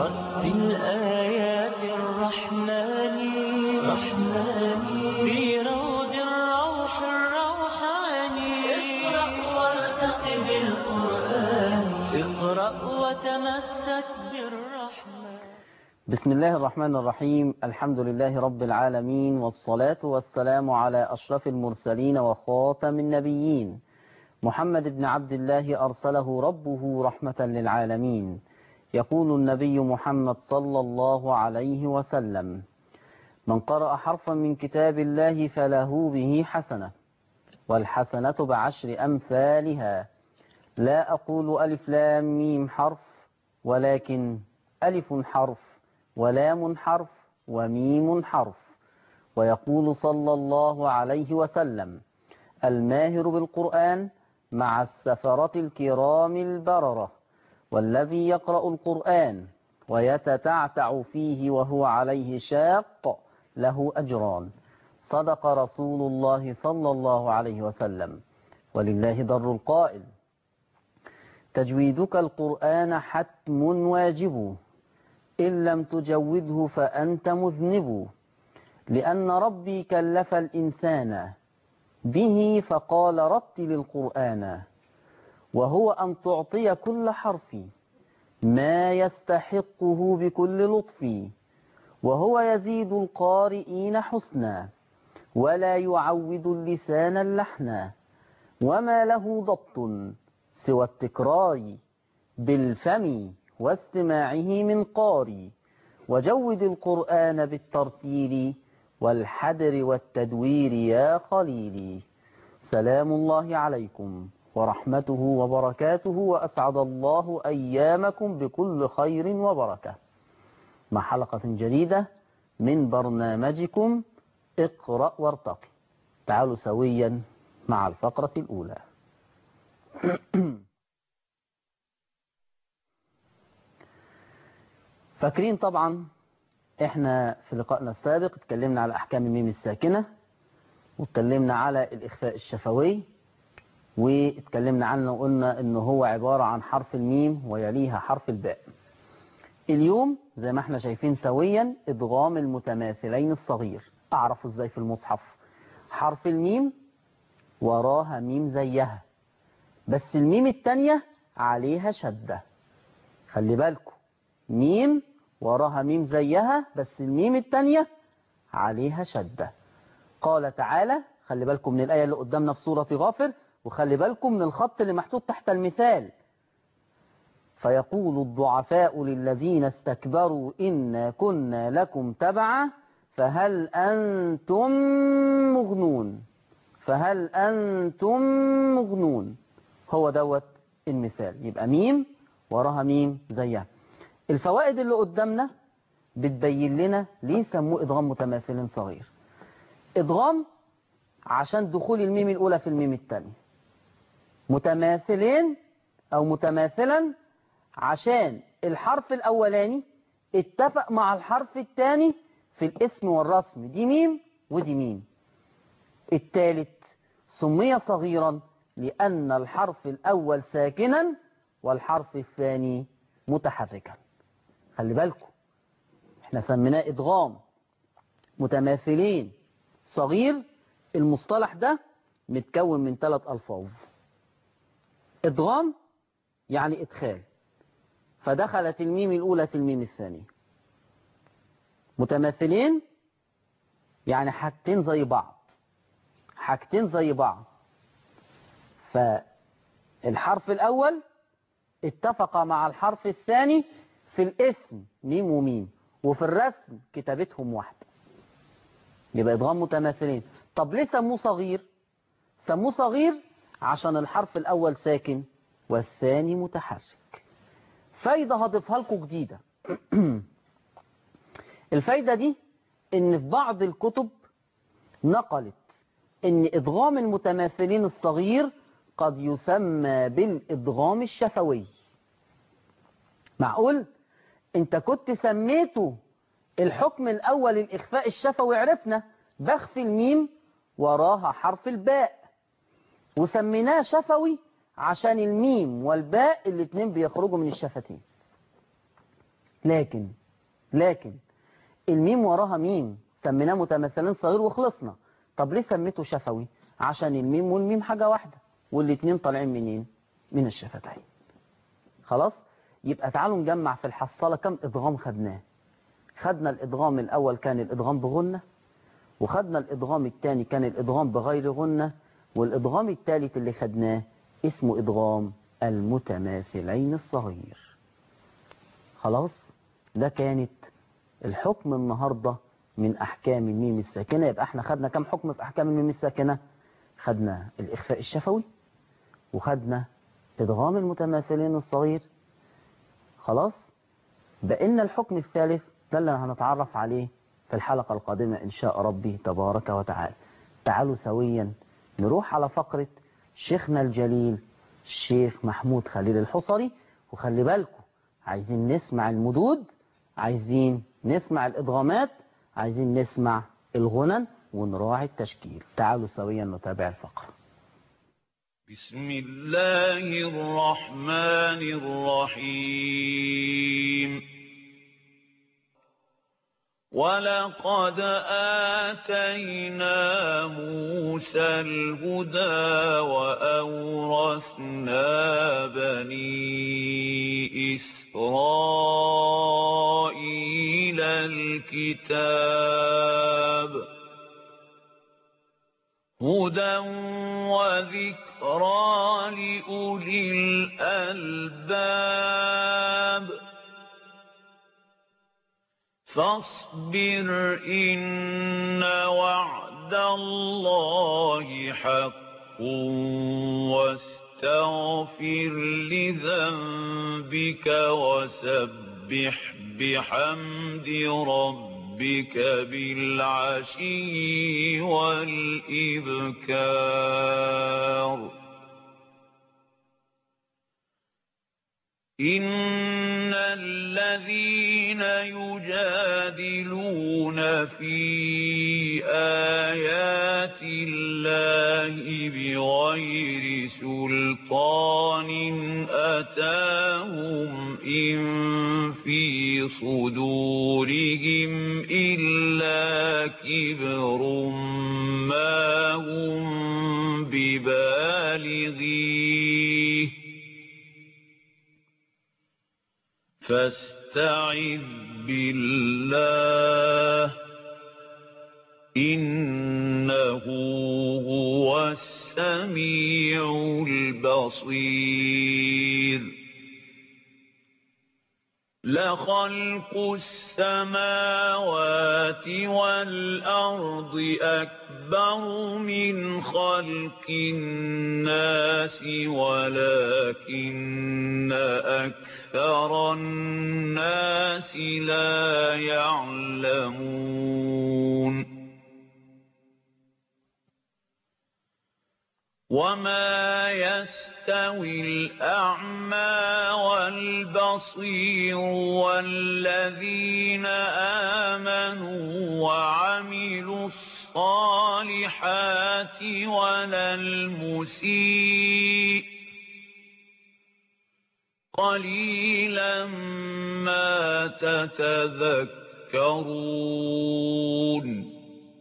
رتل آيات الرحمن رحمن في روض الروح الروحاني اقرأ وارتقي بالقرآن اقرأ وتمسك بالرحمن بسم الله الرحمن الرحيم الحمد لله رب العالمين والصلاة والسلام على أشرف المرسلين وخاتم النبيين محمد بن عبد الله أرسله ربه رحمة للعالمين يقول النبي محمد صلى الله عليه وسلم من قرأ حرفا من كتاب الله فله به حسنة والحسنة بعشر أمثالها لا أقول ألف لام ميم حرف ولكن ألف حرف ولام حرف وميم حرف ويقول صلى الله عليه وسلم الماهر بالقرآن مع السفرة الكرام البررة والذي يقرأ القرآن ويتتعتع فيه وهو عليه شاق له أجران صدق رسول الله صلى الله عليه وسلم ولله در القائل تجويدك القرآن حتم واجب إن لم تجوده فأنت مذنب لأن ربي كلف الإنسان به فقال رتل القرآن وهو أن تعطي كل حرف ما يستحقه بكل لطف وهو يزيد القارئين حسنا ولا يعود اللسان اللحنا وما له ضبط سوى التكرار بالفم واستماعه من قاري وجود القرآن بالترتيل والحدر والتدوير يا خليلي سلام الله عليكم ورحمته وبركاته وأسعد الله أيامكم بكل خير وبركة مع حلقة جديدة من برنامجكم اقرأ وارتقي تعالوا سويا مع الفقرة الأولى فاكرين طبعا احنا في لقائنا السابق اتكلمنا على احكام الميم الساكنة واتكلمنا على الاخفاء الشفوي واتكلمنا عنه وقلنا ان هو عبارة عن حرف الميم ويليها حرف الباء اليوم زي ما احنا شايفين سويا ادغام المتماثلين الصغير اعرفه ازاي في المصحف حرف الميم وراها ميم زيها بس الميم التانية عليها شدة خلي بالكم ميم وراها ميم زيها بس الميم التانية عليها شدة قال تعالى خلي بالكم من الآية اللي قدامنا في سورة غافر وخلي بالكم من الخط اللي محطوط تحت المثال فيقول الضعفاء للذين استكبروا إنا كنا لكم تبعا فهل أنتم مغنون فهل أنتم مغنون هو دوت المثال يبقى ميم وراها ميم زيها الفوائد اللي قدامنا بتبين لنا ليه سموه إدغام متماثل صغير إدغام عشان دخول الميم الأولى في الميم الثانية متماثلين أو متماثلا عشان الحرف الأولاني اتفق مع الحرف الثاني في الاسم والرسم دي ميم ودي ميم الثالث سمي صغيرا لأن الحرف الأول ساكنا والحرف الثاني متحركا خلي بالكم احنا سميناه ادغام متماثلين صغير المصطلح ده متكون من ثلاث الفاظ ادغام يعني ادخال فدخلت الميم الاولى في الميم الثانيه متماثلين يعني حاجتين زي بعض حاجتين زي بعض فالحرف الاول اتفق مع الحرف الثاني في الاسم ميم وميم وفي الرسم كتابتهم واحدة يبقى ادغام متماثلين طب ليه سموه صغير سموه صغير عشان الحرف الاول ساكن والثاني متحرك فايدة هضيفها لكم جديدة الفايدة دي ان في بعض الكتب نقلت ان ادغام المتماثلين الصغير قد يسمى بالادغام الشفوي معقول انت كنت سميته الحكم الاول الاخفاء الشفوي عرفنا بخفي الميم وراها حرف الباء وسميناه شفوي عشان الميم والباء الاتنين بيخرجوا من الشفتين لكن لكن الميم وراها ميم سميناه متمثلين صغير وخلصنا طب ليه سميته شفوي عشان الميم والميم حاجة واحدة والاتنين طالعين منين من الشفتين خلاص يبقى تعالوا نجمع في الحصالة كم ادغام خدناه خدنا الادغام الاول كان الادغام بغنة وخدنا الادغام الثاني كان الادغام بغير غنة والادغام الثالث اللي خدناه اسمه ادغام المتماثلين الصغير خلاص ده كانت الحكم النهاردة من أحكام الميم الساكنة يبقى احنا خدنا كم حكم في أحكام الميم الساكنة خدنا الإخفاء الشفوي وخدنا إدغام المتماثلين الصغير خلاص بقينا الحكم الثالث ده اللي هنتعرف عليه في الحلقة القادمة إن شاء ربي تبارك وتعالى تعالوا سويا نروح على فقرة شيخنا الجليل الشيخ محمود خليل الحصري وخلي بالكم عايزين نسمع المدود عايزين نسمع الإدغامات عايزين نسمع الغنن ونراعي التشكيل تعالوا سويا نتابع الفقرة بسم الله الرحمن الرحيم ولقد آتينا موسى الهدى وأورثنا بني إسرائيل الكتاب هدى وذكرى لأولي الألباب فاصبر إن وعد الله حق واستغفر لذنبك وسبح بحمد ربك بالعشي والإبكار إن الذين يجادلون في آيات الله بغير سلطان أتاهم إن في صدورهم إلا كبر ما هم ببالغيه فاستعذ بالله إنه هو السميع البصير لخلق السماوات والأرض أكبر من خلق الناس ولكن أكثر الناس لا يعلمون وما يستوي الأعمى والبصير والذين آمنوا وعملوا الصالحات ولا المسيء قليلا ما تتذكرون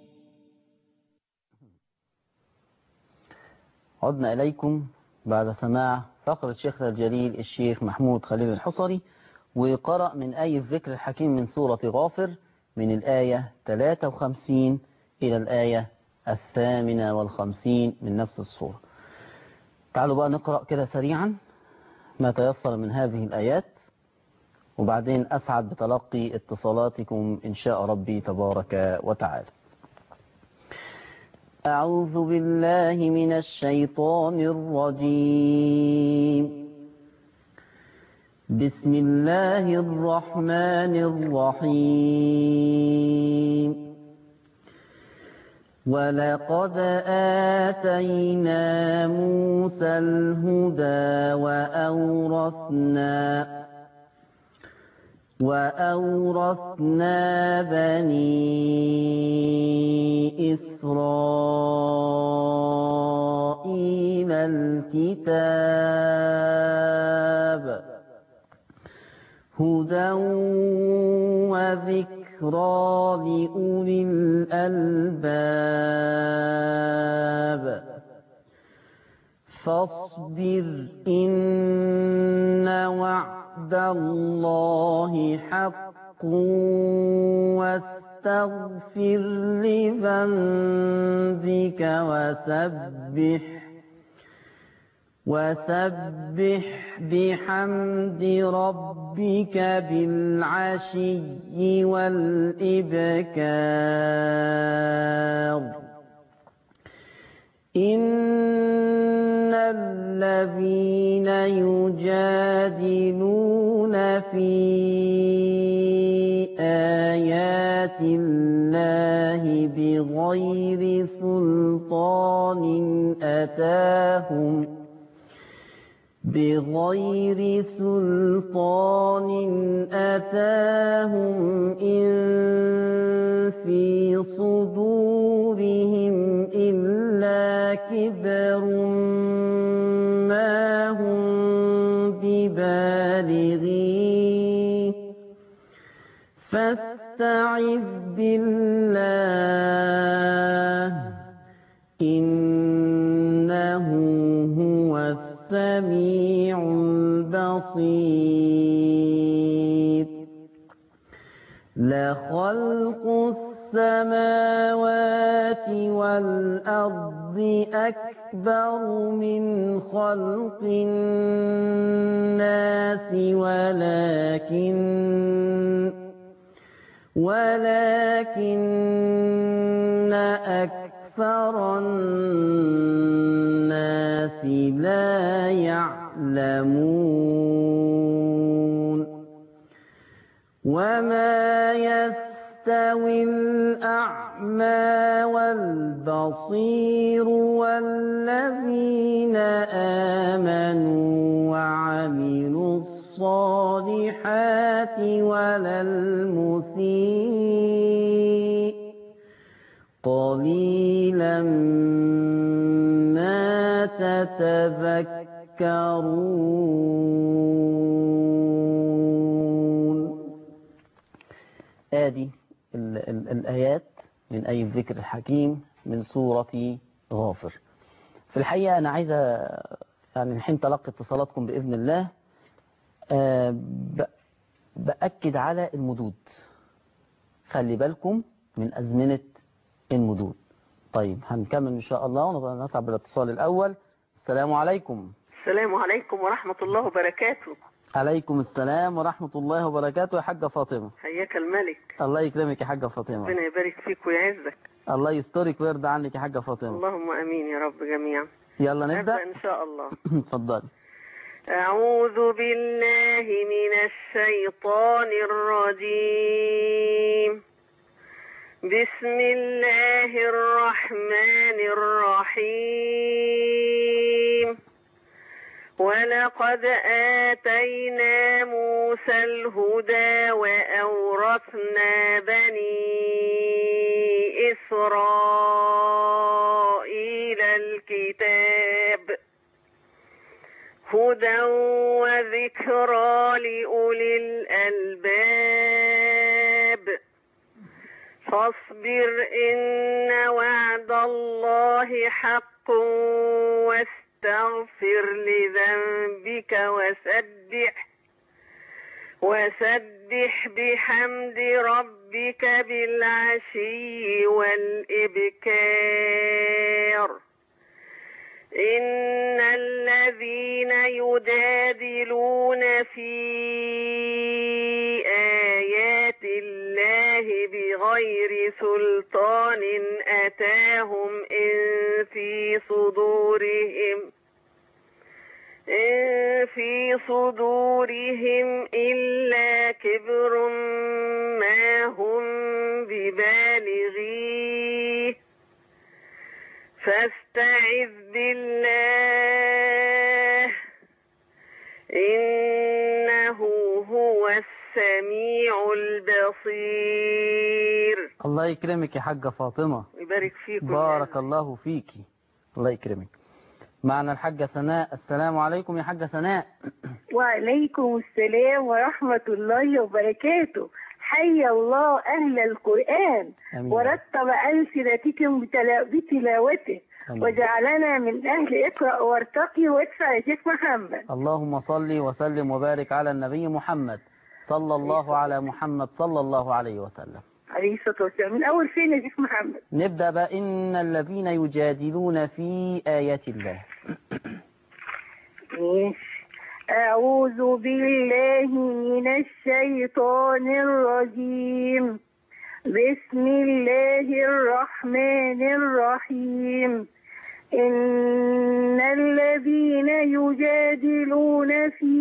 عدنا إليكم بعد سماع فقرة شيخنا الجليل الشيخ محمود خليل الحصري وقرأ من آية الذكر الحكيم من سورة غافر من الآية 53 إلى الآية الثامنة والخمسين من نفس السورة تعالوا بقى نقرأ كده سريعا ما تيسر من هذه الآيات وبعدين أسعد بتلقي اتصالاتكم إن شاء ربي تبارك وتعالى أعوذ بالله من الشيطان الرجيم بسم الله الرحمن الرحيم ولقد آتينا موسى الهدى وأورثنا وأورثنا بني إسرائيل الكتاب هدى وذكرى لأولي الألباب فاصبر إن وعد الله حق واستغفر لذنبك وسبح وسبح بحمد ربك بالعشي والإبكار إن الذين يجادلون في آيات الله بغير سلطان أتاهم بغير سلطان أتاهم إن في صدورهم إلا كبر ما هم ببالغيه فاستعذ بالله إنه هو السميع البصير لخلق السماوات والأرض أكبر من خلق الناس ولكن ولكن أكثر الناس لا يعلمون وما يستوي الأعمى والبصير والذين آمنوا وعملوا الصالحات ولا المسيء قليلا ما تتذكرون آدي ال ال الآيات من أي الذكر الحكيم من سورة غافر في الحقيقة أنا عايزة يعني الحين تلقي اتصالاتكم بإذن الله آه، ب- بأكد على المدود خلي بالكم من أزمنة المدود طيب هنكمل إن شاء الله ونطلع بالاتصال الأول السلام عليكم السلام عليكم ورحمة الله وبركاته عليكم السلام ورحمة الله وبركاته يا حاجة فاطمة حياك الملك الله يكرمك يا حاجة فاطمة ربنا يبارك فيك ويعزك الله يسترك ويرضى عنك يا حاجة فاطمة اللهم امين يا رب جميعا يلا نبدأ نبدأ ان شاء الله اتفضلي أعوذ بالله من الشيطان الرجيم بسم الله الرحمن الرحيم ولقد آتينا موسى الهدى وأورثنا بني إسرائيل الكتاب هدى وذكرى لأولي الألباب فاصبر إن وعد الله حق واستغفر لذنبك وسبح وسبح بحمد ربك بالعشي والإبكار إن الذين يجادلون في آيات الله بغير سلطان أتاهم إن في صدورهم إن في صدورهم إلا كبر ما هم ببالغيه فاستعذ بالله إنه هو السميع البصير الله يكرمك يا حاجة فاطمة يبارك فيكم بارك الله فيكي الله يكرمك معنا الحاجة سناء السلام عليكم يا حاجة سناء وعليكم السلام ورحمة الله وبركاته حي الله أهل القرآن آمين. ورتب ألسنتكم بتلا- بتلاوته آمين. وجعلنا من أهل اقرأ وارتقي وادفع يا شيخ محمد اللهم صل وسلم وبارك على النبي محمد صلى الله على محمد صلى الله عليه وسلم عليه الصلاة والسلام من أول فين يا شيخ محمد نبدأ بقى إن الذين يجادلون في آيات الله ماشي أعوذ بالله من الشيطان الرجيم بسم الله الرحمن الرحيم إن الذين يجادلون في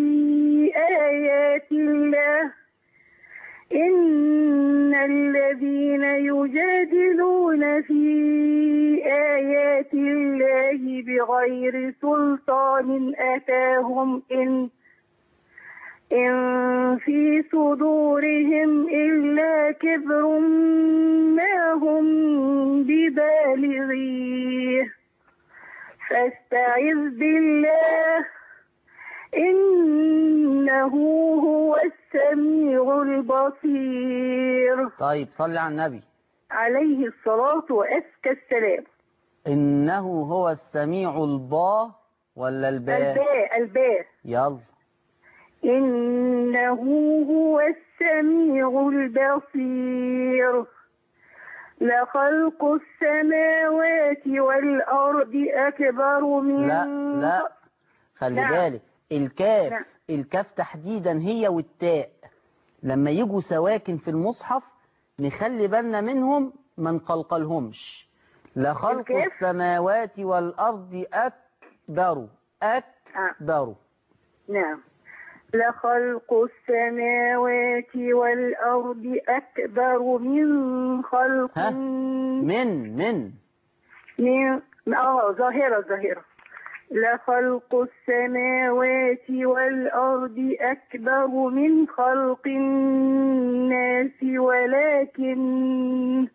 آيات الله إن الذين يجادلون في آيات الله بغير سلطان أتاهم إن إن في صدورهم إلا كبر ما هم ببالغيه فاستعذ بالله إنه هو السميع البصير طيب صلي على النبي عليه الصلاة وأزكى السلام إنه هو السميع البا ولا الباء الباء الباء يلا إنه هو السميع البصير لخلق السماوات والأرض أكبر من لا لا خلي نعم. بالك الكاف نعم. الكاف تحديدا هي والتاء لما يجوا سواكن في المصحف نخلي بالنا منهم ما نقلقلهمش لخلق الكاف؟ السماوات والأرض أكبر أكبر نعم لخلق السماوات والأرض أكبر من خلق ها؟ من من من اه ظاهرة ظاهرة لخلق السماوات والأرض أكبر من خلق الناس ولكن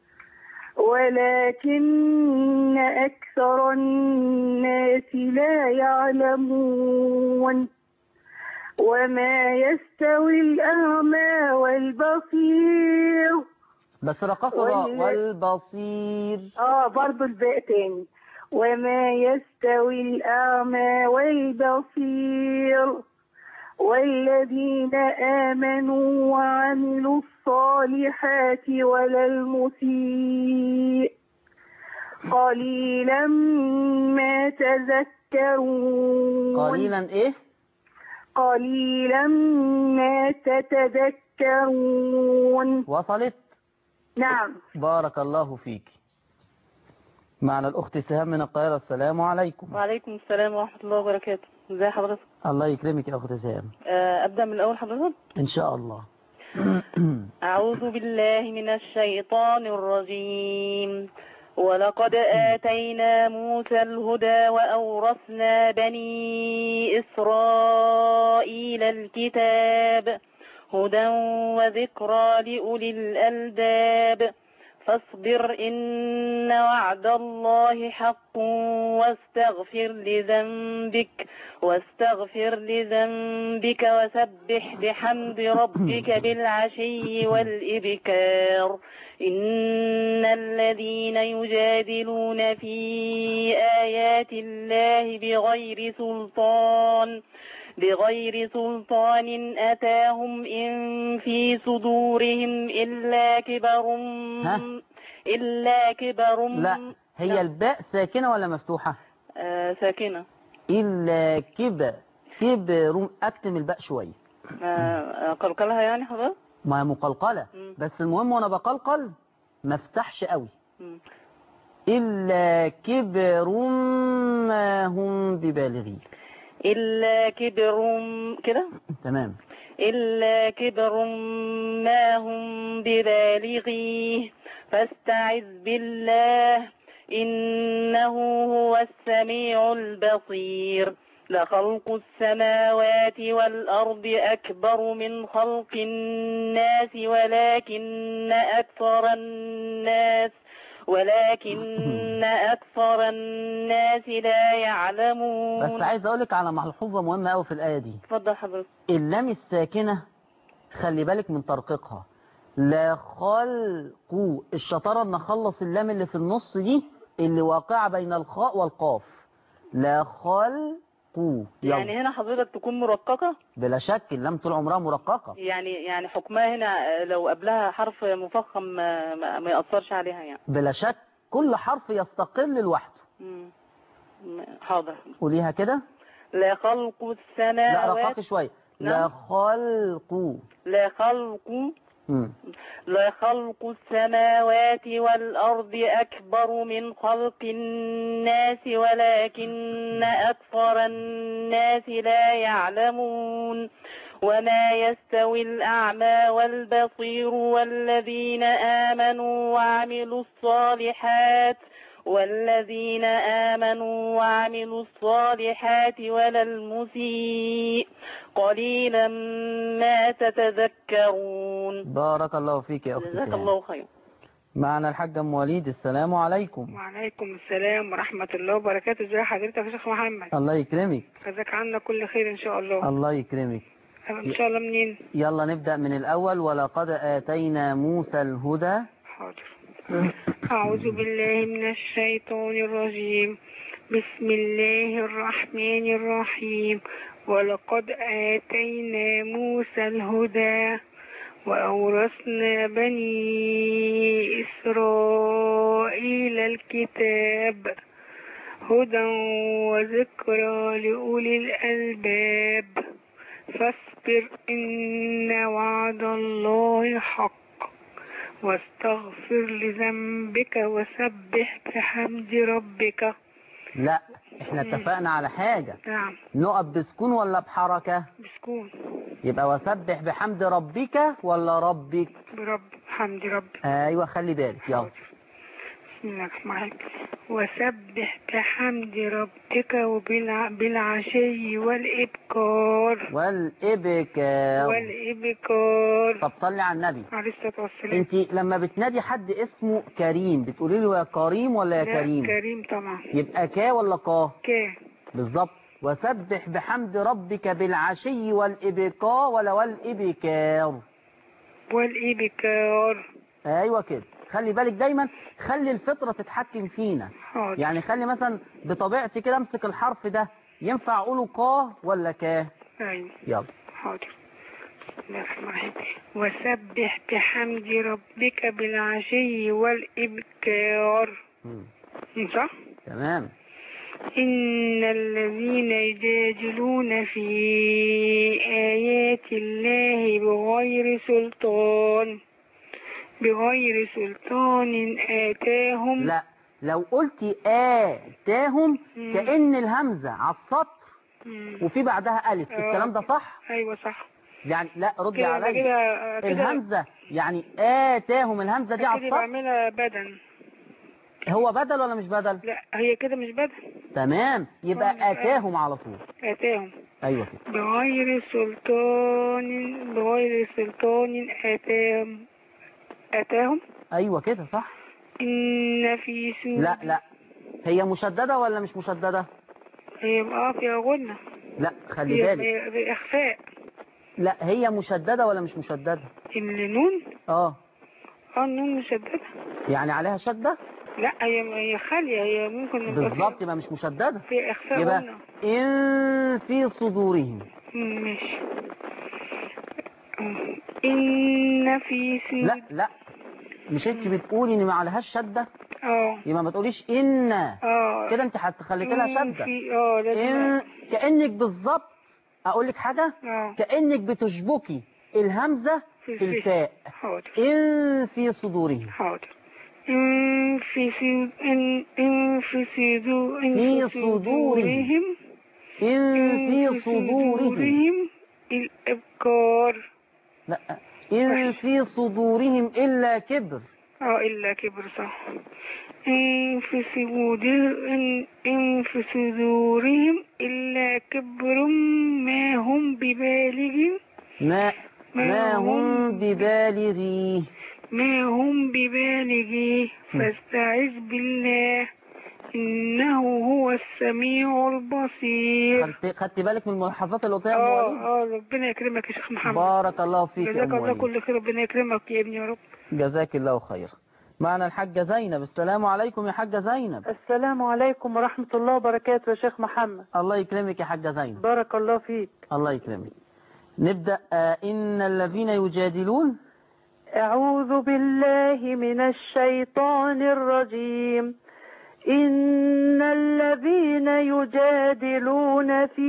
ولكن أكثر الناس لا يعلمون وما يستوي الأعمى والبصير بس رقصة وال- والبصير اه برضو الباء تاني وما يستوي الأعمى والبصير والذين آمنوا وعملوا الصالحات ولا المسيء قليلا ما تذكرون قليلا ايه قليلا ما تتذكرون وصلت نعم بارك الله فيك معنا الأخت سهام من القاهرة السلام عليكم وعليكم السلام ورحمة الله وبركاته ازي حضرتك الله يكرمك يا أخت سهام آه، أبدأ من الأول حضرتك إن شاء الله أعوذ بالله من الشيطان الرجيم ولقد آتينا موسى الهدى وأورثنا بني إسرائيل الكتاب هدى وذكرى لأولي الألباب فاصبر إن وعد الله حق واستغفر لذنبك واستغفر لذنبك وسبح بحمد ربك بالعشي والإبكار إن الذين يجادلون في آيات الله بغير سلطان بغير سلطان أتاهم إن في صدورهم إلا كبر ها؟ إلا كبر لا هي الباء ساكنة ولا مفتوحة آه ساكنة إلا كبر كبر أكتم الباء شوية آه قلقلها يعني حضرتك ما هي مقلقلة مم. بس المهم وأنا بقلقل ما افتحش قوي مم. إلا كبر ما هم ببالغين إلا كبر كده تمام إلا كبر ما هم ببالغيه فاستعذ بالله إنه هو السميع البصير لخلق السماوات والأرض أكبر من خلق الناس ولكن أكثر الناس ولكن أكثر الناس لا يعلمون بس عايز اقول لك على ملحوظه مهمه قوي في الايه دي اتفضل حضرتك اللام الساكنه خلي بالك من ترقيقها لا خلق الشطاره ان اخلص اللام اللي في النص دي اللي واقعه بين الخاء والقاف لا خلق يلا يعني هنا حضرتك تكون مرققة بلا شك اللام طول عمرها مرققه يعني يعني حكمها هنا لو قبلها حرف مفخم ما, ما, ما يأثرش عليها يعني بلا شك كل حرف يستقل لوحده مم. حاضر قوليها كده لا خلق لا السماوات رقاقي شويه لا نعم. خلق لا خلق مم. لخلق السماوات والأرض أكبر من خلق الناس ولكن أكثر الناس لا يعلمون وما يستوي الأعمى والبصير والذين آمنوا وعملوا الصالحات والذين آمنوا وعملوا الصالحات ولا المسيء قليلا ما تتذكرون بارك الله فيك يا اختي جزاك سهام. الله خير معنا الحاج ام وليد السلام عليكم وعليكم السلام ورحمة الله وبركاته ازي حضرتك يا شيخ محمد الله يكرمك جزاك عنا كل خير ان شاء الله الله يكرمك ان شاء الله منين يلا نبدأ من الأول ولقد آتينا موسى الهدى حاضر أعوذ بالله من الشيطان الرجيم بسم الله الرحمن الرحيم ولقد آتينا موسى الهدى وأورثنا بني إسرائيل الكتاب هدى وذكرى لأولي الألباب فاصبر إن وعد الله حق واستغفر لذنبك وسبح بحمد ربك لا احنا اتفقنا على حاجة نعم نقف بسكون ولا بحركة بسكون يبقى وسبح بحمد ربك ولا ربك برب حمد ربك ايوه خلي بالك يلا بسم الله الرحمن الرحيم وسبح بحمد ربك وبالع- بالعشي والإبكار والإبكار والإبكار طب صلي على النبي عليه الصلاة والسلام انت لما بتنادي حد اسمه كريم بتقولي له يا كريم ولا يا لا، كريم كريم طبعا يبقى كا ولا قا كا بالظبط وسبح بحمد ربك بالعشي والإبكار ولا والإبكار والإبكار ايوه كده خلي بالك دايما خلي الفطرة تتحكم فينا حاضر يعني خلي مثلا بطبيعتي كده امسك الحرف ده ينفع اقوله قا ولا كا أيوة يلا حاضر بسم الله الرحمن الرحيم وسبح بحمد ربك بالعشي والإبكار مم. صح؟ تمام إن الذين يجادلون في آيات الله بغير سلطان بغير سلطان آتاهم لا لو قلتي آتاهم مم. كأن الهمزة على السطر مم. وفي بعدها ألف آه. الكلام ده صح أيوة صح يعني لا ردي كده عليا كده كده الهمزة يعني آتاهم الهمزة دي على كده السطر بعملها بدن هو بدل ولا مش بدل لا هي كده مش بدن تمام آه. يبقى آتاهم على طول آتاهم أيوة كده بغير سلطان بغير سلطان آتاهم آتاهم أيوة كده صح إن في سورة لا لا هي مشددة ولا مش مشددة هي اه فيها غنة لا خلي هي بالك هي- هي إخفاء لا هي مشددة ولا مش مشددة النون اه اه النون مشددة يعني عليها شدة لا هي هي خالية هي ممكن يبقى بالظبط في- يبقى مش مشددة في إخفاء يبقى غنة إن في صدورهم مم، ماشي آه. إن في سورة لا لا مش انت بتقولي ان ما عليهاش شدة اه يبقى ما تقوليش ان اه كده انت هتخليت لها إن شدة في اه لازم إن كأنك بالظبط اقول لك حاجة اه كأنك بتشبكي الهمزة في في الفي. الفاء حاضر إن في صدورهم حاضر إن في سي... إن إن في صدور إن في في صدورهم. إن في صدورهم الأبكار لا إن في صدورهم إلا كبر اه إلا كبر صح إن في صدورهم إن, إن في صدورهم إلا كبر ما هم ببالغ ما ما هم ببالغيه ما هم ببالغيه فاستعذ بالله إنه هو السميع البصير خدت خدت بالك من الملاحظات اللي قلتها يا ام اه وليد اه ربنا يكرمك يا شيخ محمد بارك الله فيك يا جزاك ام الله وليد كل خير ربنا يكرمك يا ابني يا رب جزاك الله خير معنا الحاجة زينب السلام عليكم يا حاجة زينب السلام عليكم ورحمة الله وبركاته يا شيخ محمد الله يكرمك يا حاجة زينب بارك الله فيك الله يكرمك نبدأ آه، إن الذين يجادلون أعوذ بالله من الشيطان الرجيم إن الذين يجادلون في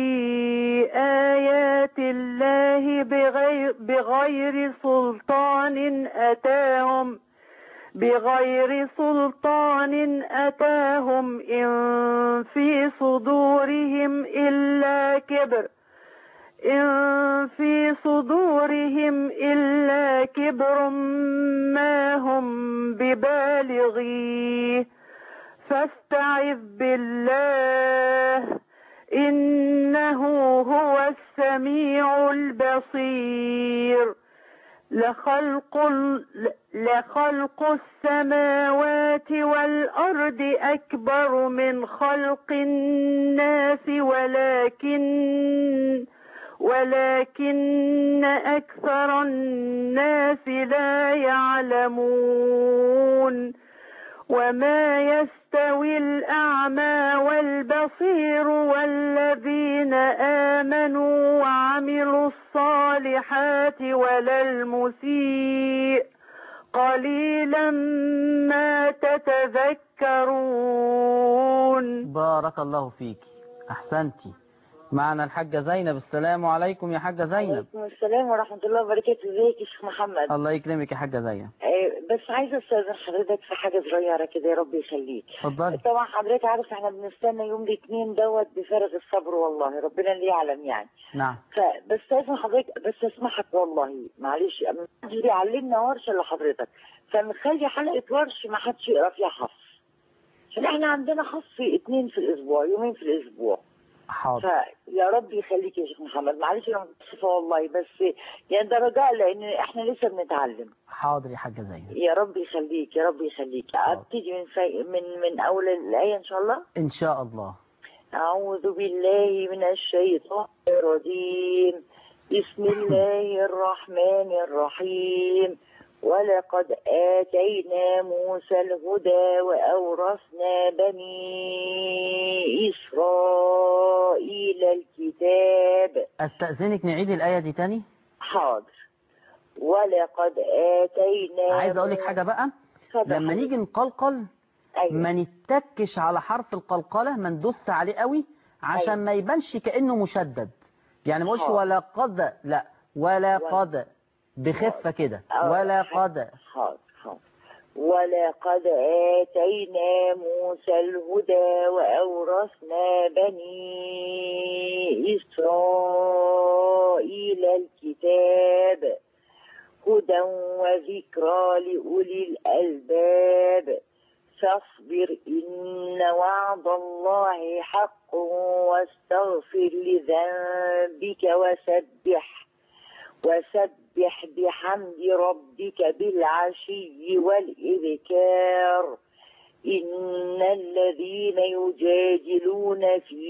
آيات الله بغير, بغير سلطان أتاهم بغير سلطان أتاهم إن في صدورهم إلا كبر إن في صدورهم إلا كبر ما هم ببالغيه فاستعذ بالله إنه هو السميع البصير لخلق ال- لخلق السماوات والأرض أكبر من خلق الناس ولكن ولكن أكثر الناس لا يعلمون وما يستوي الأعمى والبصير والذين آمنوا وعملوا الصالحات ولا المسيء قليلا ما تتذكرون بارك الله فيك أحسنتي معنا الحاجة زينب السلام عليكم يا حاجة زينب وعليكم السلام ورحمة الله وبركاته ازيك يا شيخ محمد الله يكرمك يا حاجة زينب آه، بس عايزة استاذن حضرتك في حاجة صغيرة كده يا رب يخليك اتفضلي طبعا حضرتك عارف احنا بنستنى يوم الاثنين دوت بفارغ الصبر والله ربنا اللي يعلم يعني نعم فبس استاذن حضرتك بس اسمحك والله معلش محدش بيعلمنا ورش الا حضرتك فنخلي حلقة ورش ما حدش يقرا فيها حفظ عشان احنا عندنا حفظ اثنين في الاسبوع يومين في الاسبوع حاضر فيا رب يخليك يا شيخ محمد معلش انا متاسفه والله بس يعني ده رجاء لان احنا لسه بنتعلم حاضر يا حاجة زينب يا رب يخليك يا رب يخليك ابتدي من في من من اول الايه ان شاء الله إن شاء الله اعوذ بالله من الشيطان الرجيم بسم الله الرحمن الرحيم ولقد آتينا موسى الهدى وأورثنا بني إسرائيل الكتاب أستأذنك نعيد الآية دي تاني حاضر ولقد آتينا عايز أقول لك حاجة بقى اتفضل لما حضرتك. نيجي نقلقل أيوة. ما نتكش على حرف القلقلة ما ندوس عليه قوي عشان أيوة. ما يبانش كأنه مشدد يعني ما اقولش حاضر. ولا قد لا ولا ولا. قد بخفة كده آه، ولا حاضر. قد حاضر حاضر ولقد آتينا موسى الهدى وأورثنا بني إسرائيل الكتاب هدى وذكرى لأولي الألباب فاصبر إن وعد الله حق واستغفر لذنبك وسبح وسبح بحمد ربك بالعشي والإذكار إن الذين يجادلون في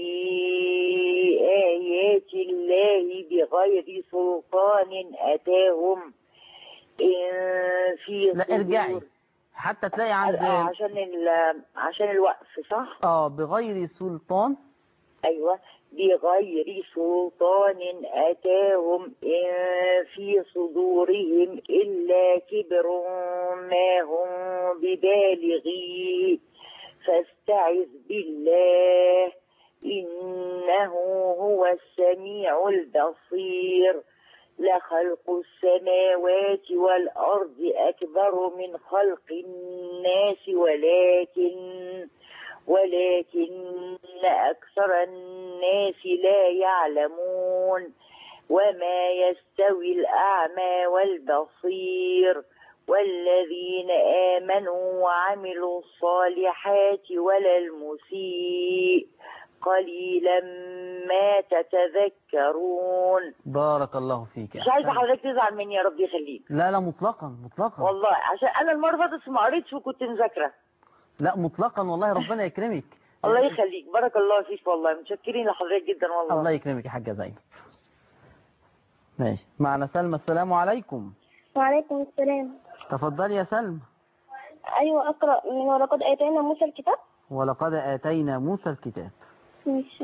آيات الله بغير سلطان أتاهم إن في لا ارجعي صدور- حتى تلاقي عند آه، عشان ال- عشان الوقف صح؟ اه بغير سلطان أيوة بغير سلطان أتاهم إن في صدورهم إلا كبر ما هم ببالغيه فاستعذ بالله إنه هو السميع البصير لخلق السماوات والأرض أكبر من خلق الناس ولكن ولكن أكثر الناس لا يعلمون وما يستوي الأعمى والبصير والذين آمنوا وعملوا الصالحات ولا المسيء قليلا ما تتذكرون بارك الله فيك مش عايزه أحسنت. حضرتك تزعل مني يا رب يخليك لا لا مطلقا مطلقا والله عشان انا المره اللي فاتت ما قريتش وكنت مذاكره لا مطلقا والله ربنا يكرمك الله يخليك بارك الله فيك والله متشكرين لحضرتك جدا والله الله يكرمك يا حاجة زينب ماشي معنا سلمى السلام عليكم وعليكم السلام تفضلي يا سلمى أيوة أقرأ من ولقد آتينا موسى الكتاب ولقد آتينا موسى الكتاب مش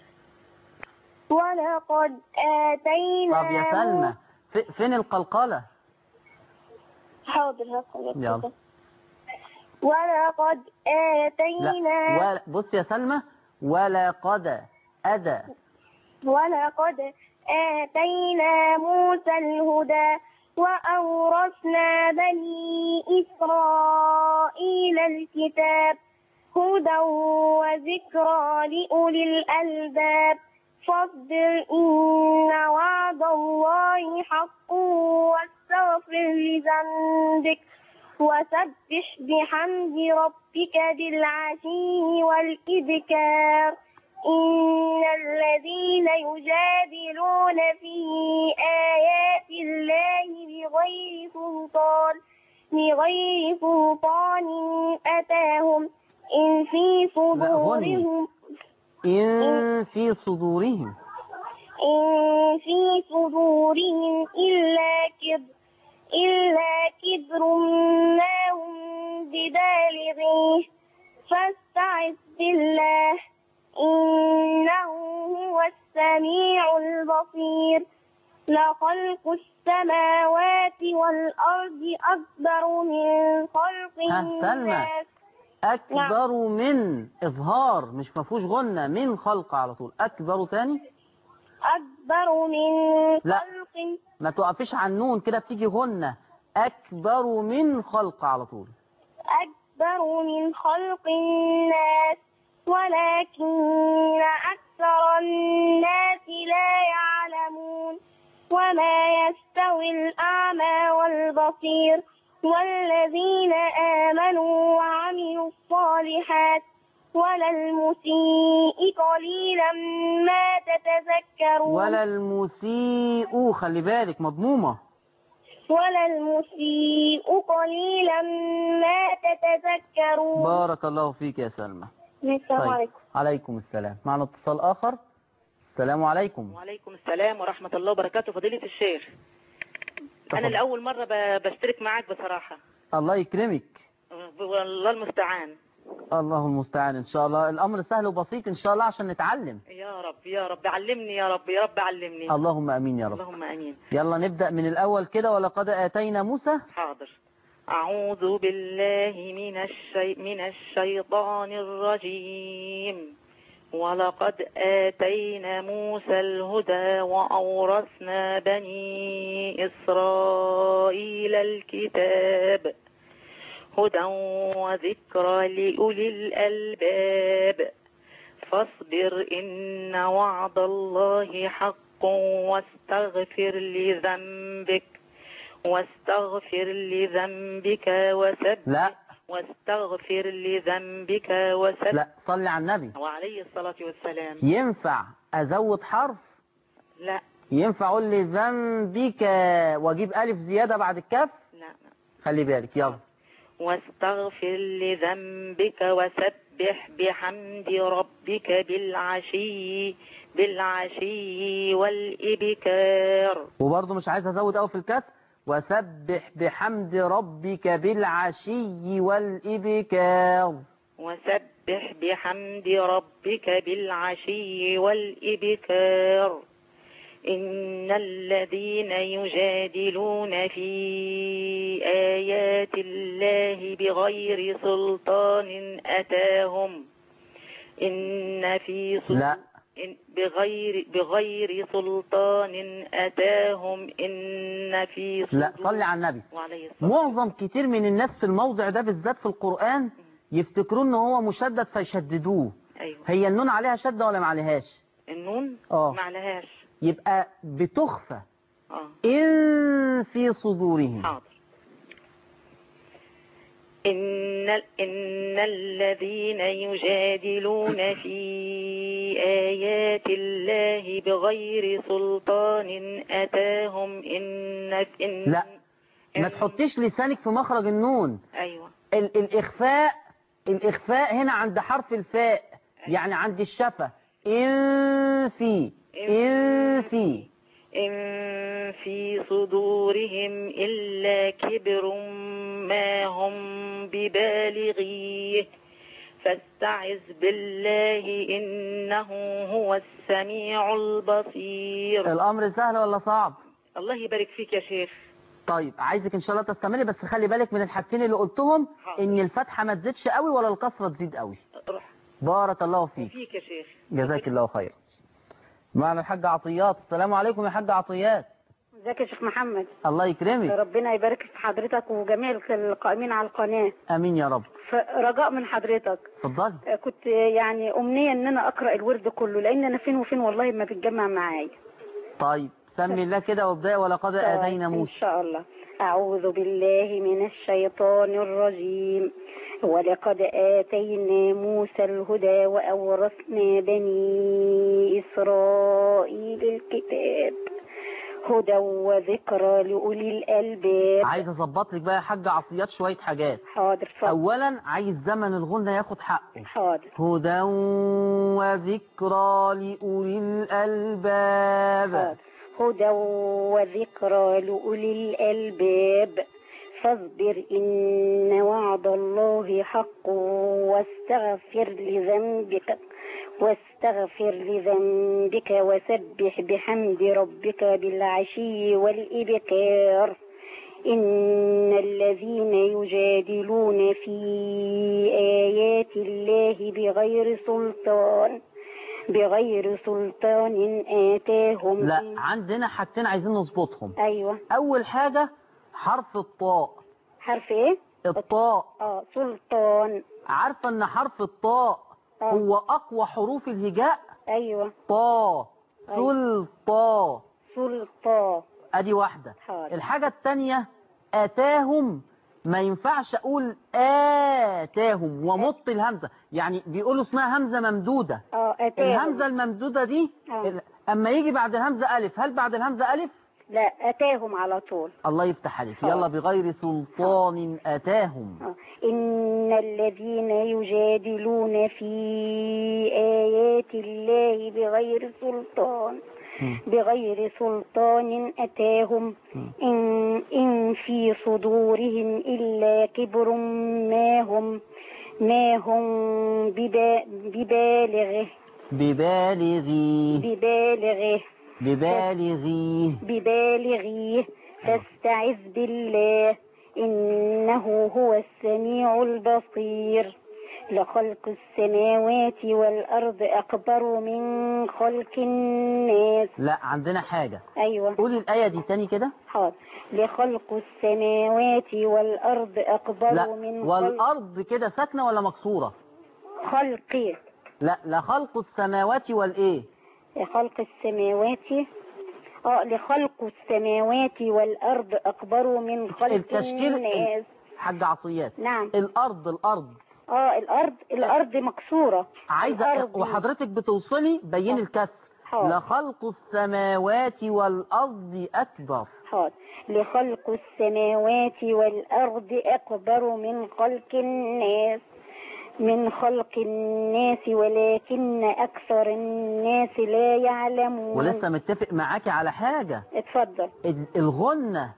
ولقد آتينا طب يا سلمى في- فين القلقلة حاضر هقرأ يلا. ولقد لا آتينا ولا بص يا سلمى ولقد أدى ولقد آتينا موسى الهدى وأورثنا بني إسرائيل الكتاب هدى وذكرى لأولي الألباب فاصبر إن وعد الله حق واستغفر لذنبك وسبح بحمد ربك بالعشي والإبكار إن الذين يجادلون في آيات الله بغير سلطان بغير سلطان أتاهم إن في صدورهم إن في صدورهم إن في صدورهم إلا كبر إلا كبر ما هم ببالغيه فاستعذ بالله إنه هو السميع البصير لخلق السماوات والأرض أكبر من خلق ها، سلمى. الناس أكبر من إظهار مش مفهوش غنة من خلق على طول أكبر تاني أكبر من لا. خلق ما توقفيش على النون كده بتيجي غنة أكبر من خلق على طول أكبر من خلق الناس ولكن أكثر الناس لا يعلمون وما يستوي الأعمى والبصير والذين آمنوا وعملوا الصالحات ولا المسيء قليلا ما تتذكرون ولا المسيء خلي بالك مضمومة ولا المسيء قليلا ما تتذكرون بارك الله فيك يا سلمى السلام طيب. عليكم عليكم السلام معنا اتصال آخر السلام عليكم وعليكم السلام ورحمة الله وبركاته فضيلة الشيخ تفضل. أنا لأول مرة ب- بشترك معاك بصراحة الله يكرمك والله المستعان الله المستعان إن شاء الله الأمر سهل وبسيط إن شاء الله عشان نتعلم يا رب يا رب علمني يا رب يا رب علمني اللهم أمين يا رب اللهم أمين يلا نبدأ من الأول كده ولقد آتينا موسى حاضر أعوذ بالله من الشي من الشيطان الرجيم ولقد آتينا موسى الهدى وأورثنا بني إسرائيل الكتاب هدى وذكرى لأولي الألباب فاصبر إن وعد الله حق واستغفر لذنبك واستغفر لذنبك وسبح لا واستغفر لذنبك وسبح لا صلي على النبي وعليه الصلاة والسلام ينفع أزود حرف لا ينفع أقول لي ذنبك وأجيب ألف زيادة بعد الكاف لا لا. خلي بالك يلا واستغفر لذنبك وسبح بحمد ربك بالعشي بالعشي والإبكار وبرضه مش عايز أزود أوي في الكاف وسبح بحمد ربك بالعشي والإبكار وسبح بحمد ربك بالعشي والإبكار إن الذين يجادلون في آيات الله بغير سلطان أتاهم إن في سل- لا إن بغير بغير سلطان أتاهم إن في لا صدور- صلي على النبي وعليه الصلاة معظم كتير من الناس في الموضع ده بالذات في القرآن يفتكروا ان هو مشدد فيشددوه أيوه هي النون عليها شدة ولا ما عليهاش النون اه معلهاش يبقى بتخفى اه إن في صدورهم حاضر إن إن الذين يجادلون في آيات الله بغير سلطان أتاهم إن إن لا ما تحطيش لسانك في مخرج النون أيوة ال الإخفاء الإخفاء هنا عند حرف الفاء يعني عند الشفة إن في إن في إن في صدورهم إلا كبر ما هم ببالغيه فاستعذ بالله إنه هو السميع البصير الأمر سهل ولا صعب الله يبارك فيك يا شيخ طيب عايزك إن شاء الله تستمري بس خلي بالك من الحاجتين اللي قلتهم إن الفتحة ما تزيدش قوي ولا الكسرة تزيد قوي روح بارك الله فيك فيك يا شيخ جزاك الله خير معنا الحاج عطيات السلام عليكم يا حاج عطيات ازيك يا شيخ محمد الله يكرمك ربنا يبارك في حضرتك وجميع القائمين على القناة امين يا رب رجاء من حضرتك اتفضلي كنت يعني أمنية إن أنا أقرأ الورد كله لأن أنا فين وفين والله ما بتجمع معايا طيب سمي الله كده وابدأي ولقد آتينا إن موسى شاء الله أعوذ بالله من الشيطان الرجيم ولقد آتينا موسى الهدى وأورثنا بني إسرائيل الكتاب هدى وذكرى لأولي الألباب عايز اظبط لك بقى يا حاج عطيات شوية حاجات حاضر اتفضل اولا عايز زمن الغنى ياخد حقه حاضر هدى وذكرى لأولي الألباب حاضر هدى وذكرى لأولي الألباب فاصبر إن وعد الله حق واستغفر لذنبك واستغفر لذنبك وسبح بحمد ربك بالعشي والإبكار إن الذين يجادلون في آيات الله بغير سلطان بغير سلطان آتاهم لا عندنا حاجتين عايزين نظبطهم أيوة اول حاجة حرف الطاء حرف إيه؟ الطاء آه سلطان عارفة ان حرف الطاء هو اقوى حروف الهجاء أيوة طا سلطا سلطان ادي واحدة حاضر. الحاجة التانية اتاهم ما ينفعش اقول اتاهم ومط الهمزة يعني بيقولوا اسمها همزة ممدودة اه أتاهم الهمزة الممدودة دي آه. اما يجي بعد الهمزة الف هل بعد الهمزة الف لا أتاهم على طول الله يفتح عليك حاضر. يلا بغير سلطان اتاهم آه. إن الذين يجادلون في آيات الله بغير سلطان بغير سلطان أتاهم إن, إن في صدورهم إلا كبر ما هم ما هم ببا- ببالغه ببالغي ببالغه ببالغي ببالغيه فاستعذ بالله إنه هو السميع البصير لخلق السماوات والأرض أكبر من خلق الناس لا عندنا حاجة أيوة قولي الآية دي تاني كده حاضر لخلق السماوات والأرض أكبر لا من خلق والأرض كده ساكنة ولا مكسورة خلق لا لخلق السماوات والإيه لخلق السماوات اه لخلق السماوات والأرض أكبر من خلق التشكيل الناس حاج عطيات نعم الأرض الأرض اه الأرض الأرض مكسورة عايزة الأرض. وحضرتك بتوصلي بين الكسر حاضر. لخلق السماوات والأرض أكبر حاضر لخلق السماوات والأرض أكبر من خلق الناس من خلق الناس ولكن أكثر الناس لا يعلمون ولسه متفق معاكي على حاجة اتفضل ال- الغنة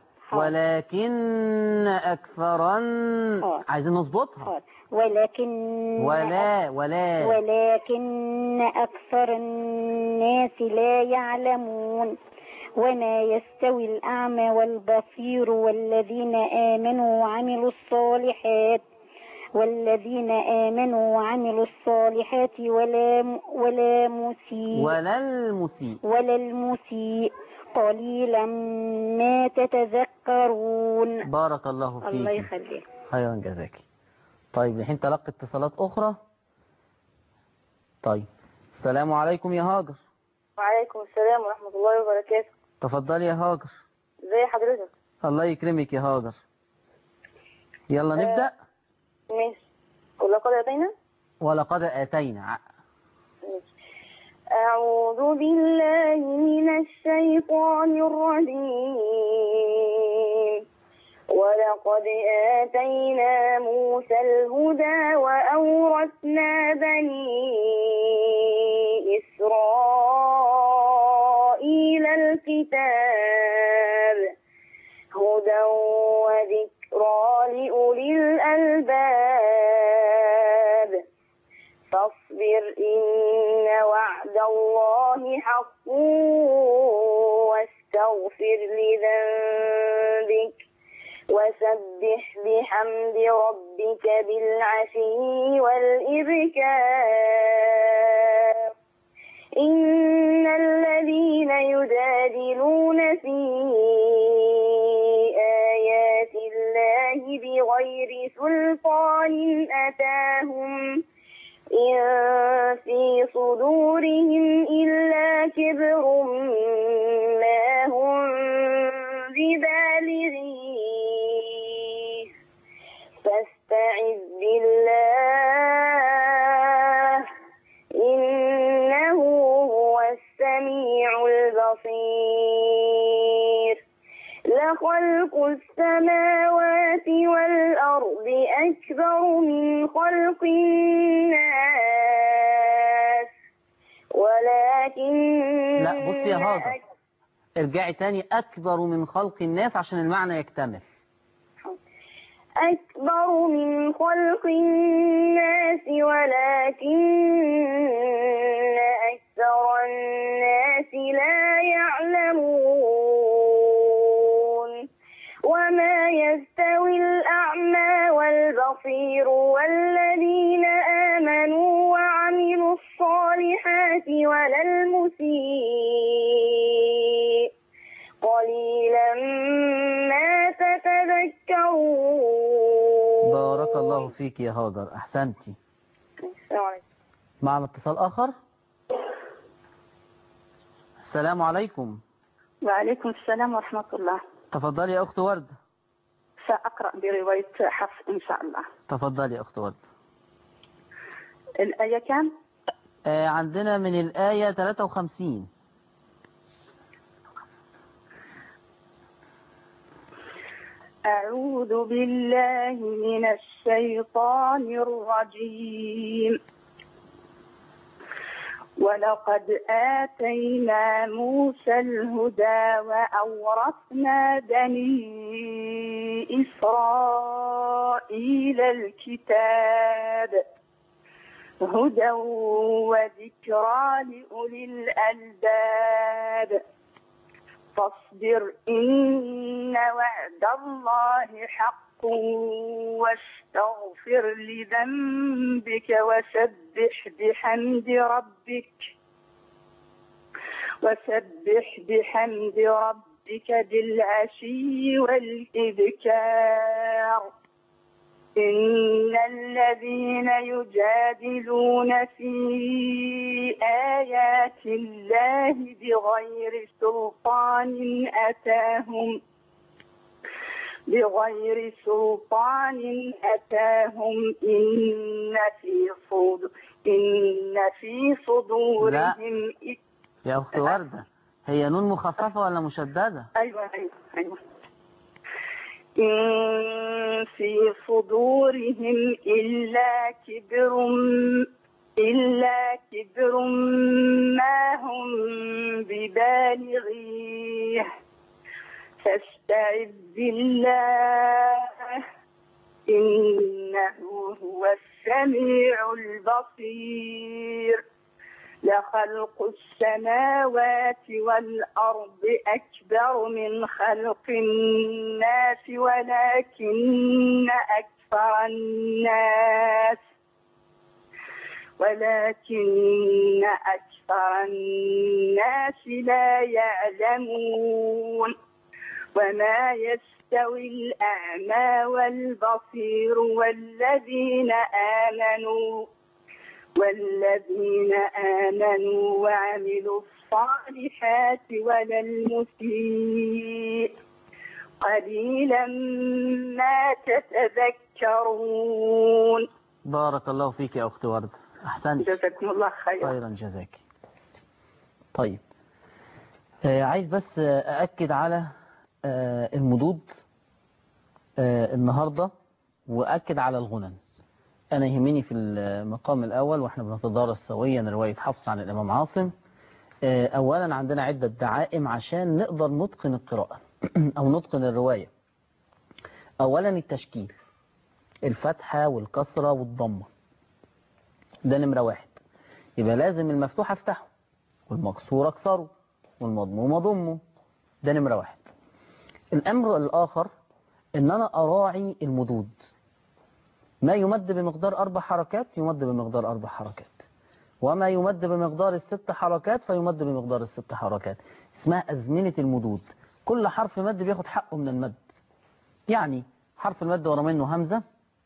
ولكن أكثرا عايزين نظبطها حاضر ولكن ولا ولا ولكن أكثر الناس لا يعلمون وما يستوي الأعمى والبصير والذين آمنوا وعملوا الصالحات والذين آمنوا وعملوا الصالحات ولا ولا مسيء ولا المسيء ولا المسيء قليلا ما تتذكرون بارك الله فيك الله يخليك خيرا جزاك طيب الحين تلقي اتصالات أخرى طيب السلام عليكم يا هاجر وعليكم السلام ورحمة الله وبركاته تفضلي يا هاجر ازي حضرتك الله يكرمك يا هاجر يلا نبدأ ماشي ولقد أتينا ولقد آتينا ماشي أعوذ بالله من الشيطان الرجيم ولقد آتينا موسى الهدى وأورثنا بني إسرائيل الكتاب هدى وذكرى لأولي الألباب فاصبر إن وعد الله حق واستغفر لذنبك وسبح بحمد ربك بالعشي والإبكار إن الذين يجادلون في آيات الله بغير سلطان أتاهم إن في صدورهم إلا كبر ما هم ببالغيه فاستعذ بالله إنه هو السميع البصير لخلق السماوات والأرض أكبر من خلق الناس ولكن لا بصي يا هاجر ارجعي تاني أكبر من خلق الناس عشان المعنى يكتمل أكبر من خلق الناس ولكن أكثر الناس لا يعلمون وما يستوي الأعمى والبصير والذين آمنوا وعملوا الصالحات ولا المسيء قليلا ما تتذكرون بارك الله فيك يا هاجر أحسنتي السلام عليكم معنا اتصال آخر السلام عليكم وعليكم السلام ورحمة الله تفضلي يا أخت وردة سأقرأ برواية حفص إن شاء الله تفضلي يا أخت وردة الآية كام؟ آه عندنا من الآية 53 أعوذ بالله من الشيطان الرجيم ولقد آتينا موسى الهدى وأورثنا بني إسرائيل الكتاب هدى وذكرى لأولي الألباب فاصبر إن وعد الله حق واستغفر لذنبك وسبح بحمد ربك وسبح بحمد ربك بالعشي والإبكار إن الذين يجادلون في آيات الله بغير سلطان أتاهم بغير سلطان أتاهم إن في صدور إن في صدورهم يا أخت وردة هي نون مخففة ولا مشددة أيوة أيوة أيوة إن في صدورهم إلا كبر إلا كبر ما هم ببالغيه فاستعذ بالله إنه هو السميع البصير لخلق السماوات والأرض أكبر من خلق الناس ولكن أكثر الناس ولكن أكثر الناس لا يعلمون وما يستوي الأعمى والبصير والذين آمنوا والذين آمنوا وعملوا الصالحات ولا المسيء قليلا ما يسخرون بارك الله فيك يا أخت وردة أحسنت جزاكم الله خيرا خيرا جزاك طيب آه عايز بس آه، أأكد على آه المدود آه النهاردة وأكد على الغنن أنا يهمني في المقام الأول وإحنا بنتدارس سويا رواية حفص عن الإمام عاصم آه أولا عندنا عدة دعائم عشان نقدر نتقن القراءة أو نتقن الرواية أولا التشكيل الفتحة والكسرة والضمة ده نمرة واحد يبقى لازم المفتوح افتحه والمكسور اكسره والمضموم اضمه ده نمرة واحد الامر الاخر ان انا اراعي المدود ما يمد بمقدار اربع حركات يمد بمقدار اربع حركات وما يمد بمقدار الست حركات فيمد بمقدار الست حركات اسمها ازمنة المدود كل حرف مد بياخد حقه من المد يعني حرف المد ورا منه همزة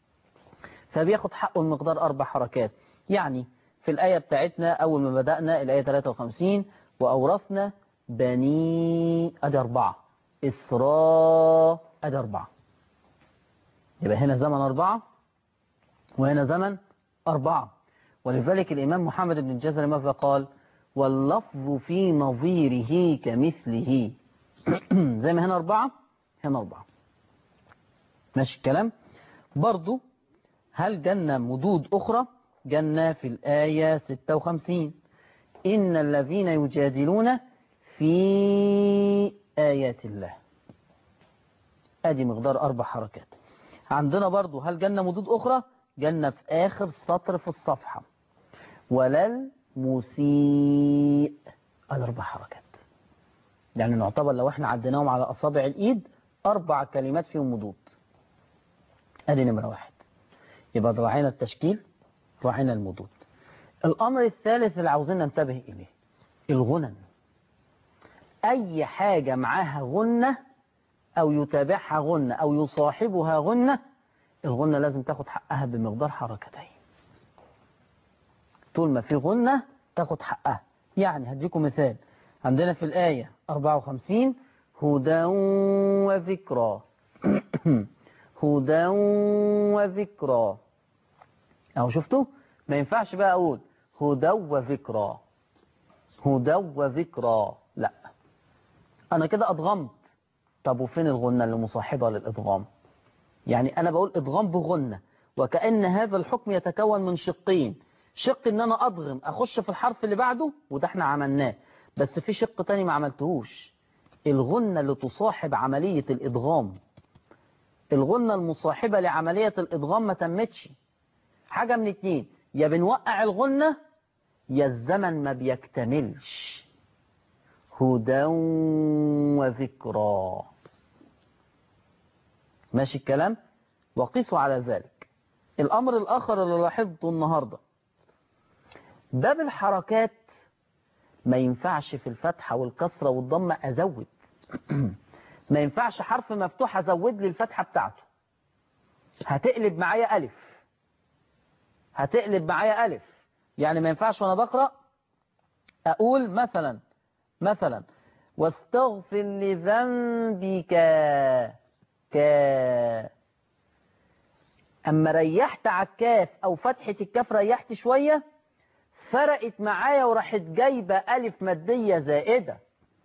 فبياخد حقه المقدار أربع حركات يعني في الآية بتاعتنا أول ما بدأنا الآية 53 وأورثنا بني أدي أربعة إسراء أدي أربعة يبقى هنا زمن أربعة وهنا زمن أربعة ولذلك الإمام محمد بن الجزري ماذا قال واللفظ في نظيره كمثله زي ما هنا أربعة هنا أربعة ماشي الكلام برضو هل جنة مدود أخرى جنة في الآية 56 إن الذين يجادلون في آيات الله أدي مقدار أربع حركات عندنا برضو هل جنة مدود أخرى جنة في آخر سطر في الصفحة ولل مسيء الأربع حركات يعني نعتبر لو احنا عديناهم على أصابع الإيد أربع كلمات فيهم مدود أدي نمرة واحد يبقى راعينا التشكيل راعينا المدود الأمر الثالث اللي عاوزين ننتبه إليه الغنن أي حاجة معاها غنة أو يتابعها غنة أو يصاحبها غنة الغنة لازم تاخد حقها بمقدار حركتين طول ما في غنة تاخد حقها يعني هديكم مثال عندنا في الآية 54 هدى وذكرى هدى وذكرى أهو شفتوا ما ينفعش بقى أقول هدى وذكرى هدى وذكرى لا أنا كده أضغمت طب وفين الغنة اللي مصاحبة للإضغام يعني أنا بقول إضغام بغنة وكأن هذا الحكم يتكون من شقين شق إن أنا أضغم أخش في الحرف اللي بعده وده احنا عملناه بس في شق تاني ما عملتهوش الغنة اللي تصاحب عملية الإضغام الغنة المصاحبة لعملية الإضغام ما تمتش حاجة من اتنين يا بنوقع الغنة يا الزمن ما بيكتملش هدى وذكرى ماشي الكلام وقيسوا على ذلك الأمر الآخر اللي لاحظته النهاردة باب الحركات ما ينفعش في الفتحة والكسرة والضمة أزود ما ينفعش حرف مفتوح أزود لي الفتحة بتاعته هتقلب معايا ألف هتقلب معايا ألف يعني ما ينفعش وأنا بقرأ أقول مثلا مثلا واستغفر لذنبك ك أما ريحت على الكاف أو فتحة الكاف ريحت شوية فرقت معايا وراحت جايبة ألف مادية زائدة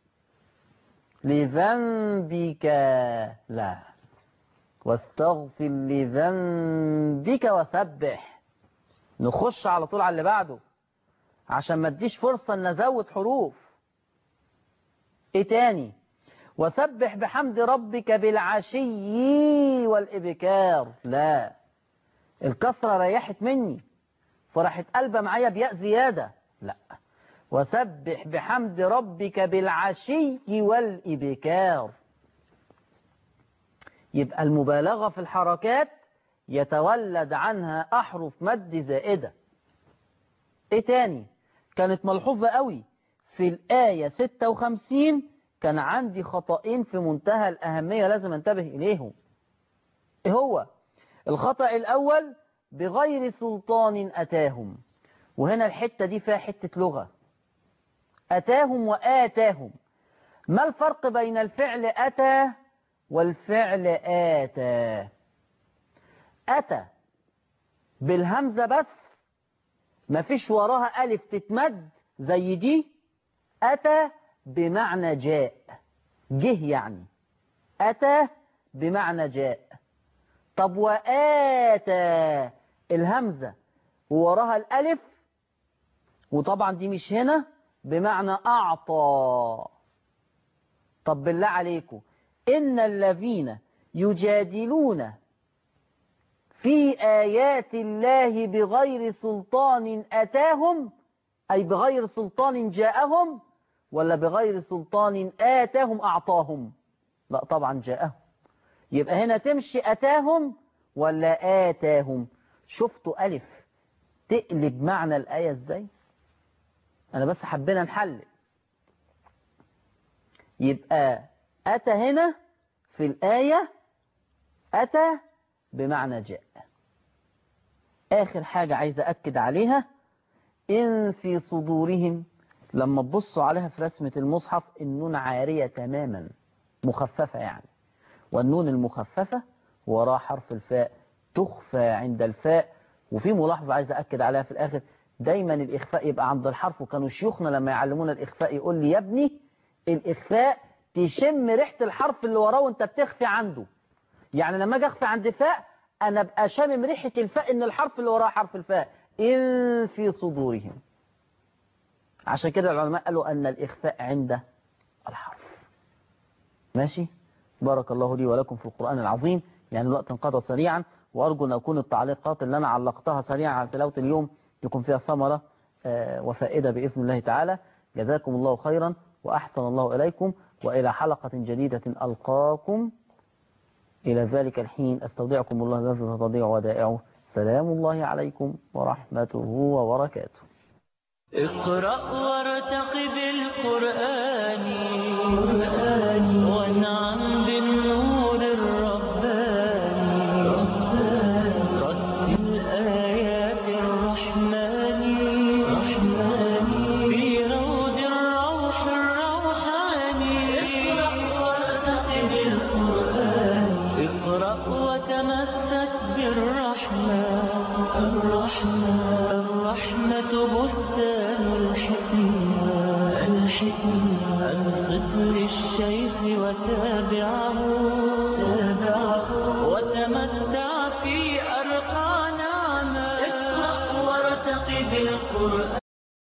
لذنبك لا واستغفر لذنبك وسبح نخش على طول على اللي بعده عشان ما اديش فرصة ان ازود حروف ايه تاني وسبح بحمد ربك بالعشي والإبكار لا الكسرة ريحت مني فراحت قلبة معايا بياء زيادة لا وسبح بحمد ربك بالعشي والإبكار يبقى المبالغة في الحركات يتولد عنها أحرف مد زائدة ايه تاني كانت ملحوظة قوي في الآية 56 كان عندي خطأين في منتهى الأهمية لازم انتبه إليهم ايه هو الخطأ الأول بغير سلطان أتاهم وهنا الحتة دي فيها حتة لغة أتاهم وآتاهم ما الفرق بين الفعل أتى والفعل آتى أتى بالهمزة بس مفيش وراها ألف تتمد زي دي أتى بمعنى جاء جه يعني أتى بمعنى جاء طب وآتى الهمزة ووراها الألف وطبعا دي مش هنا بمعنى أعطى طب بالله عليكم إن الذين يجادلون في آيات الله بغير سلطان أتاهم أي بغير سلطان جاءهم ولا بغير سلطان آتاهم أعطاهم لا طبعا جاءهم يبقى هنا تمشي أتاهم ولا آتاهم شفتوا ألف تقلب معنى الآية ازاي أنا بس حبينا نحلل يبقى أتى هنا في الآية أتى بمعنى جاء آخر حاجة عايز أكد عليها إن في صدورهم لما تبصوا عليها في رسمة المصحف النون عارية تماما مخففة يعني والنون المخففة وراء حرف الفاء تخفى عند الفاء وفي ملاحظة عايز أكد عليها في الآخر دايما الإخفاء يبقى عند الحرف وكانوا شيوخنا لما يعلمونا الإخفاء يقول لي يا ابني الإخفاء تشم ريحة الحرف اللي وراه وانت بتخفي عنده يعني لما اجي اخفي عند فاء انا ابقى شامم ريحة الفاء ان الحرف اللي وراه حرف الفاء ان في صدورهم عشان كده العلماء قالوا ان الاخفاء عند الحرف ماشي بارك الله لي ولكم في القرآن العظيم يعني الوقت انقضى سريعا وارجو ان اكون التعليقات اللي انا علقتها سريعا على تلاوة اليوم يكون فيها ثمرة وفائدة بإذن الله تعالى جزاكم الله خيرا وأحسن الله إليكم وإلى حلقة جديدة ألقاكم إلى ذلك الحين أستودعكم الله الذي تضيع ودائعه سلام الله عليكم ورحمته وبركاته اقرأ وارتقب القرآن وانعم بالنور الرباني رتل آيات الرحمن في روض الروح الروحاني اقرأ وارتقب القرآن اقرأ وتمسك بالرحمة الرحمة الرحمة بستان الحكمة الحكمة أنصت للشيخ وتابعه تابعه وتمتع في أرقى نعمة اقرأ وارتقب القرآن